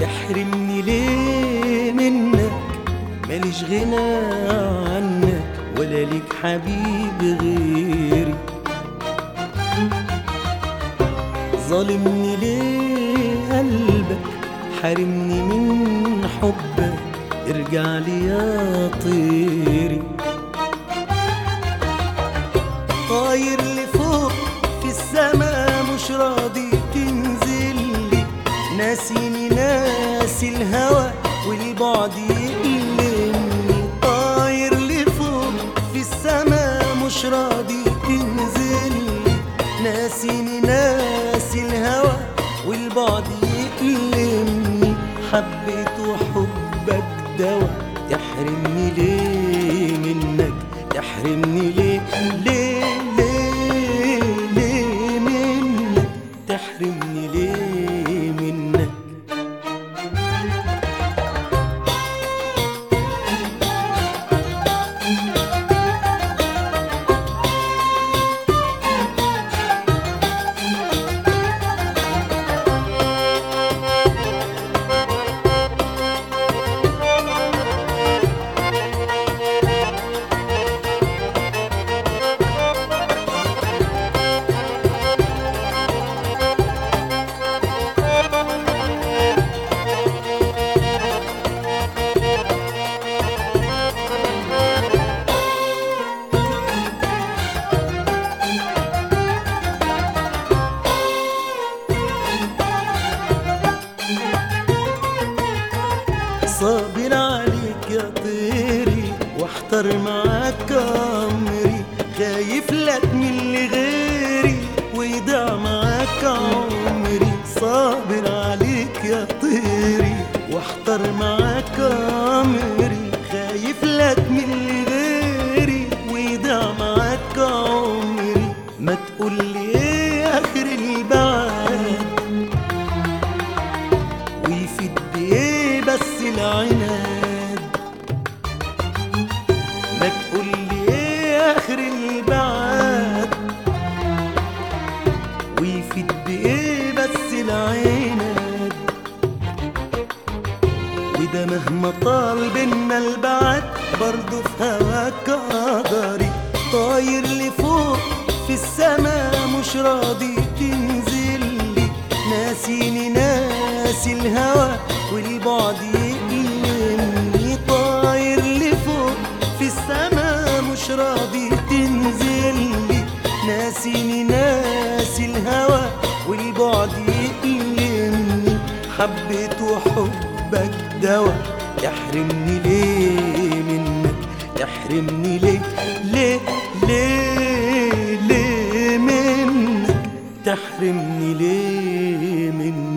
تحرمني ليه منك ماليش غنى عنك ولا ليك حبيب غيري ظالمني ليه قلبك حارمني من حبك ارجع لي يا طيري طاير لفوق في السما مش راضي تنزل لي ناسيني ناسي الهوى والبعد يقلمني طاير لفوق في السما مش راضي تنزل لي ناسيني ناسي الهوى والبعد يقلمني حبيت وحبك دوا تحرمني ليه منك تحرمني ليه ليه ليه ليه منك تحرمني ليه منك صابر عليك يا طيري واحتر معاك امري خايف لك من اللي غيري ويضيع معاك عمري صابر عليك يا طيري واحتر معاك امري خايف لك من اللي غيري ويضيع معاك عمري ما تقول لي ايه اخر البعد ويفيد بايه بس العناد ما تقول لي ايه اخر البعد ويفيد بايه بس العناد وده مهما طال بينا البعد برضه في هواك قدري طاير لفوق في السما مش راضي تنزل لي ناسيني ناسي الهوى والبعد يقلمني طاير لفوق في السما مش راضي تنزل لي ناسيني ناسي الهوى والبعد يقلمني حبيت وحبك دوا تحرمني ليه منك تحرمني ليه ليه ليه ليه منك تحرمني ليه منك